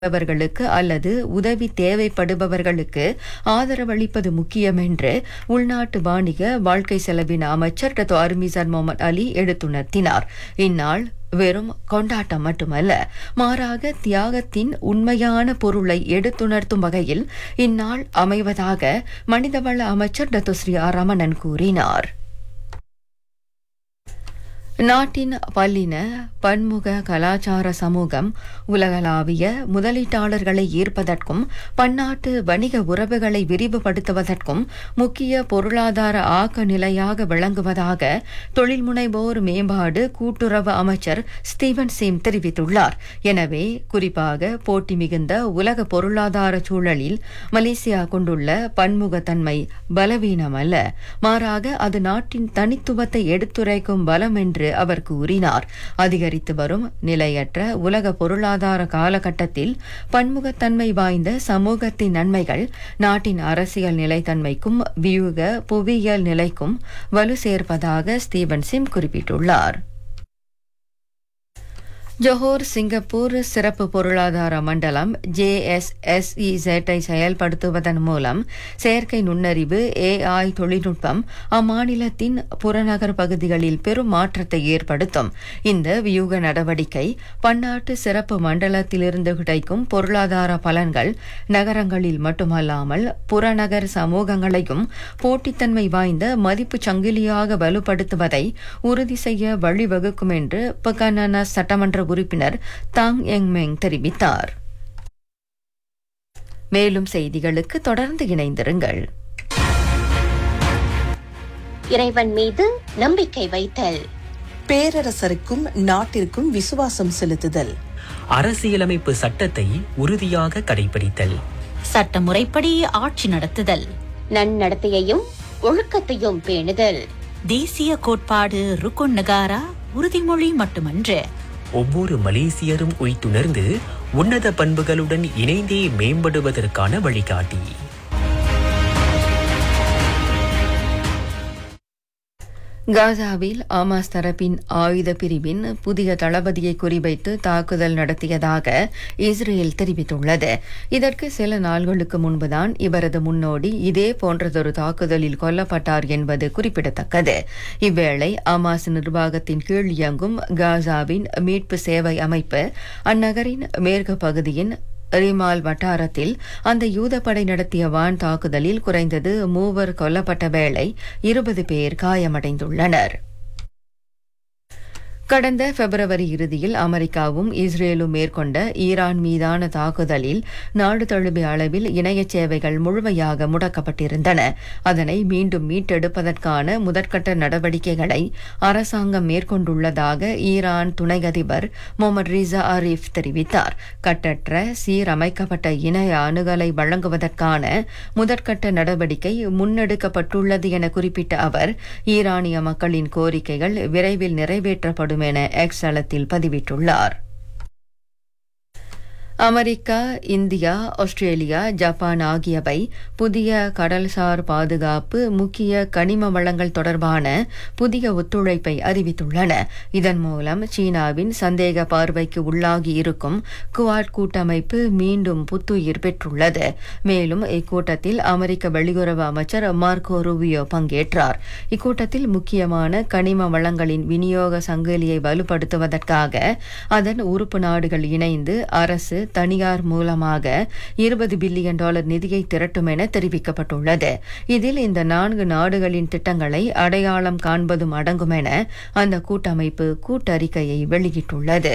பவர்களுக்கு அல்லது உதவி தேவைப்படுபவர்களுக்கு ஆதரவளிப்பது முக்கியம் என்று உள்நாட்டு வாணிக வாழ்க்கை செலவின அமைச்சர் டத்தோ அர்மிசன் முகமது அலி எடுத்துணர்த்தினார் இந்நாள் வெறும் கொண்டாட்டம் மட்டுமல்ல மாறாக தியாகத்தின் உண்மையான பொருளை எடுத்துணர்த்தும் வகையில் இந்நாள் அமைவதாக மனிதவள அமைச்சர் டத்தோ ஸ்ரீ ஆர் ரமணன் கூறினார் நாட்டின் பல்லின பன்முக கலாச்சார சமூகம் உலகளாவிய முதலீட்டாளர்களை ஈர்ப்பதற்கும் பன்னாட்டு வணிக உறவுகளை விரிவுபடுத்துவதற்கும் முக்கிய பொருளாதார ஆக்க நிலையாக விளங்குவதாக தொழில் முனைவோர் மேம்பாடு கூட்டுறவு அமைச்சர் ஸ்டீவன் சிம் தெரிவித்துள்ளார் எனவே குறிப்பாக போட்டி மிகுந்த உலக பொருளாதார சூழலில் மலேசியா கொண்டுள்ள பன்முகத்தன்மை பலவீனம் அல்ல மாறாக அது நாட்டின் தனித்துவத்தை எடுத்துரைக்கும் பலம் என்று அவர் கூறினார் அதிகரித்து வரும் நிலையற்ற உலக பொருளாதார காலகட்டத்தில் பன்முகத்தன்மை வாய்ந்த சமூகத்தின் நன்மைகள் நாட்டின் அரசியல் நிலைத்தன்மைக்கும் வியூக புவியியல் நிலைக்கும் வலு சேர்ப்பதாக ஸ்டீவன் சிம் குறிப்பிட்டுள்ளார் ஜொஹோர் சிங்கப்பூர் சிறப்பு பொருளாதார மண்டலம் ஜேஎஸ்எஸ்இசெட்டை செயல்படுத்துவதன் மூலம் செயற்கை நுண்ணறிவு ஏஐ தொழில்நுட்பம் அம்மாநிலத்தின் புறநகர் பகுதிகளில் பெரும் மாற்றத்தை ஏற்படுத்தும் இந்த வியூக நடவடிக்கை பன்னாட்டு சிறப்பு மண்டலத்திலிருந்து கிடைக்கும் பொருளாதார பலன்கள் நகரங்களில் மட்டுமல்லாமல் புறநகர் சமூகங்களையும் போட்டித்தன்மை வாய்ந்த மதிப்பு சங்கிலியாக வலுப்படுத்துவதை உறுதி செய்ய வழிவகுக்கும் என்று பகனானா சட்டமன்ற உறுப்பினர் தாங் எங்மெங் தெரிவித்தார் மேலும் செய்திகளுக்கு தொடர்ந்து இணைந்திருங்கள் இறைவன் மீது நம்பிக்கை வைத்தல் பேரரசருக்கும் நாட்டிற்கும் விசுவாசம் செலுத்துதல் அரசியலமைப்பு சட்டத்தை உறுதியாக கடைபிடித்தல் சட்டமுறைப்படி ஆட்சி நடத்துதல் நன்னடத்தையையும் ஒழுக்கத்தையும் பேணுதல் தேசிய கோட்பாடு ருக்குன் நகாரா உறுதிமொழி மட்டுமன்று ஒவ்வொரு மலேசியரும் உய்த்துணர்ந்து உன்னத பண்புகளுடன் இணைந்தே மேம்படுவதற்கான வழிகாட்டி காசாவில் ஆமாஸ் தரப்பின் ஆயுத பிரிவின் புதிய தளபதியை குறிவைத்து தாக்குதல் நடத்தியதாக இஸ்ரேல் தெரிவித்துள்ளது இதற்கு சில நாள்களுக்கு முன்புதான் இவரது முன்னோடி இதே போன்றதொரு தாக்குதலில் கொல்லப்பட்டார் என்பது குறிப்பிடத்தக்கது இவ்வேளை அமாஸ் நிர்வாகத்தின் கீழ் இயங்கும் காசாவின் மீட்பு சேவை அமைப்பு அந்நகரின் மேற்கு பகுதியின் ரிமால் வட்டாரத்தில் அந்த யூதப்படை நடத்திய வான் தாக்குதலில் குறைந்தது மூவர் கொல்லப்பட்ட வேளை இருபது பேர் காயமடைந்துள்ளனர் கடந்த பிப்ரவரி இறுதியில் அமெரிக்காவும் இஸ்ரேலும் மேற்கொண்ட ஈரான் மீதான தாக்குதலில் நாடு தழுவிய அளவில் இணைய சேவைகள் முழுமையாக முடக்கப்பட்டிருந்தன அதனை மீண்டும் மீட்டெடுப்பதற்கான முதற்கட்ட நடவடிக்கைகளை அரசாங்கம் மேற்கொண்டுள்ளதாக ஈரான் துணை அதிபர் முகமது ரிசா அரீஃப் தெரிவித்தார் கட்டற்ற சீரமைக்கப்பட்ட இணைய அணுகலை வழங்குவதற்கான முதற்கட்ட நடவடிக்கை முன்னெடுக்கப்பட்டுள்ளது என குறிப்பிட்ட அவர் ஈரானிய மக்களின் கோரிக்கைகள் விரைவில் நிறைவேற்றப்படும் என எக்ஸ் தளத்தில் பதிவிட்டுள்ளார் அமெரிக்கா இந்தியா ஆஸ்திரேலியா ஜப்பான் ஆகியவை புதிய கடல்சார் பாதுகாப்பு முக்கிய கனிம வளங்கள் தொடர்பான புதிய ஒத்துழைப்பை அறிவித்துள்ளன இதன் மூலம் சீனாவின் சந்தேக பார்வைக்கு உள்ளாகி இருக்கும் குவாட் கூட்டமைப்பு மீண்டும் புத்துயிர் பெற்றுள்ளது மேலும் இக்கூட்டத்தில் அமெரிக்க வெளியுறவு அமைச்சர் மார்க்கோ ரூபியோ பங்கேற்றார் இக்கூட்டத்தில் முக்கியமான கனிம வளங்களின் விநியோக சங்கிலியை வலுப்படுத்துவதற்காக அதன் உறுப்பு நாடுகள் இணைந்து அரசு தனியார் மூலமாக இருபது பில்லியன் டாலர் நிதியை திரட்டும் என தெரிவிக்கப்பட்டுள்ளது இதில் இந்த நான்கு நாடுகளின் திட்டங்களை அடையாளம் காண்பதும் அடங்கும் என அந்த கூட்டமைப்பு கூட்டறிக்கையை வெளியிட்டுள்ளது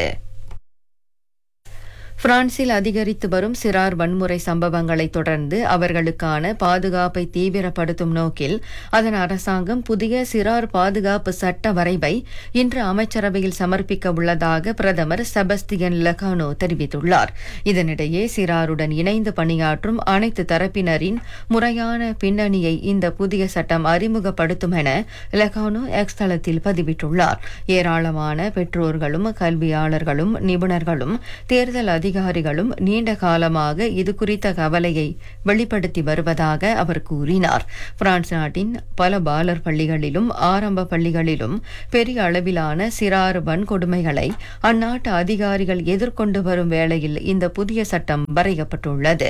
பிரான்சில் அதிகரித்து வரும் சிறார் வன்முறை சம்பவங்களை தொடர்ந்து அவர்களுக்கான பாதுகாப்பை தீவிரப்படுத்தும் நோக்கில் அதன் அரசாங்கம் புதிய சிறார் பாதுகாப்பு சட்ட வரைவை இன்று அமைச்சரவையில் சமர்ப்பிக்க உள்ளதாக பிரதமர் செபஸ்தியன் லெகானோ தெரிவித்துள்ளார் இதனிடையே சிறாருடன் இணைந்து பணியாற்றும் அனைத்து தரப்பினரின் முறையான பின்னணியை இந்த புதிய சட்டம் அறிமுகப்படுத்தும் என லெகானோ எக்ஸ் தளத்தில் பதிவிட்டுள்ளார் ஏராளமான பெற்றோர்களும் கல்வியாளர்களும் நிபுணர்களும் தேர்தல் அதிகாரிகளும் நீண்ட காலமாக இது குறித்த கவலையை வெளிப்படுத்தி வருவதாக அவர் கூறினார் பிரான்ஸ் நாட்டின் பல பாலர் பள்ளிகளிலும் ஆரம்ப பள்ளிகளிலும் பெரிய அளவிலான சிறார் வன்கொடுமைகளை அந்நாட்டு அதிகாரிகள் எதிர்கொண்டு வரும் வேளையில் இந்த புதிய சட்டம் வரையப்பட்டுள்ளது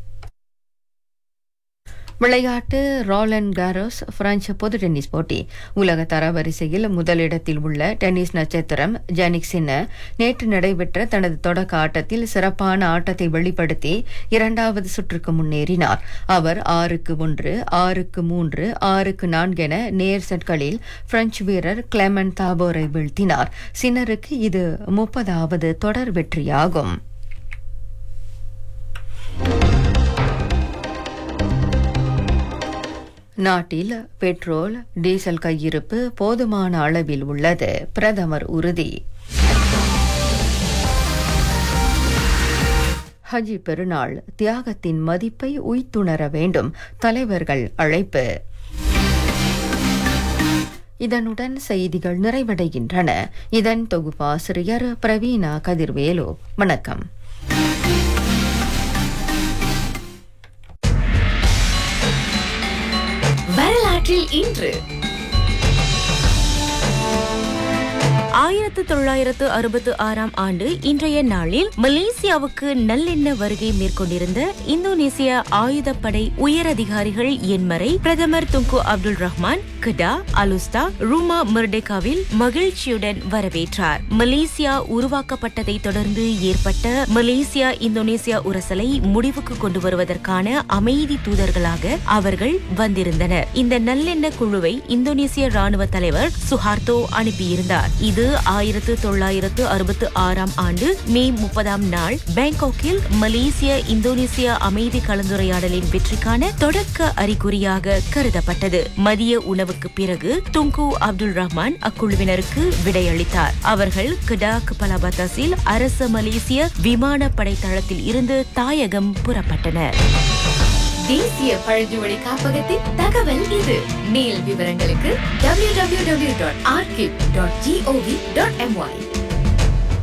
விளையாட்டு ரோலன் காரோஸ் பிரெஞ்சு பொது டென்னிஸ் போட்டி உலக தரவரிசையில் முதலிடத்தில் உள்ள டென்னிஸ் நட்சத்திரம் ஜானிக் சின்ன நேற்று நடைபெற்ற தனது தொடக்க ஆட்டத்தில் சிறப்பான ஆட்டத்தை வெளிப்படுத்தி இரண்டாவது சுற்றுக்கு முன்னேறினார் அவர் ஆறுக்கு ஒன்று ஆறுக்கு மூன்று ஆறுக்கு நான்கு என நேர் செட்களில் பிரெஞ்சு வீரர் கிளெமன் தாபோரை வீழ்த்தினார் சின்னருக்கு இது முப்பதாவது தொடர் வெற்றியாகும் நாட்டில் பெட்ரோல் டீசல் கையிருப்பு போதுமான அளவில் உள்ளது பிரதமர் உறுதி ஹஜி பெருநாள் தியாகத்தின் மதிப்பை உய்த்துணர வேண்டும் தலைவர்கள் அழைப்பு இதனுடன் செய்திகள் நிறைவடைகின்றன இதன் தொகுப்பாசிரியர் பிரவீணா கதிர்வேலு வணக்கம் வரலாற்றில் இன்று ஆயிரத்து தொள்ளாயிரத்து அறுபத்து ஆறாம் ஆண்டு இன்றைய நாளில் மலேசியாவுக்கு நல்லெண்ண வருகை மேற்கொண்டிருந்த இந்தோனேசிய ஆயுதப்படை உயரதிகாரிகள் என்மறை பிரதமர் துங்கு அப்துல் ரஹ்மான் கிடா அலுஸ்தா ரூமா மிர்டெகாவில் மகிழ்ச்சியுடன் வரவேற்றார் மலேசியா உருவாக்கப்பட்டதை தொடர்ந்து ஏற்பட்ட மலேசியா இந்தோனேசியா உரசலை முடிவுக்கு கொண்டு வருவதற்கான அமைதி தூதர்களாக அவர்கள் வந்திருந்தனர் இந்த நல்லெண்ண குழுவை இந்தோனேசிய ராணுவ தலைவர் சுஹார்த்தோ அனுப்பியிருந்தார் இது ஆயிரத்து தொள்ளாயிரத்து அறுபத்து ஆறாம் ஆண்டு மே முப்பதாம் நாள் பேங்காக்கில் மலேசிய இந்தோனேசிய அமைதி கலந்துரையாடலின் வெற்றிக்கான தொடக்க அறிகுறியாக கருதப்பட்டது மதிய உணவுக்கு பிறகு துங்கு அப்துல் ரஹ்மான் அக்குழுவினருக்கு விடையளித்தார் அவர்கள் கிடாக் பலபத்தாசில் அரச மலேசிய விமானப்படை தளத்தில் இருந்து தாயகம் புறப்பட்டனர் தேசிய பழங்குமொழி காப்பகத்தின் தகவல் இது மேல் விவரங்களுக்கு www.archive.gov.my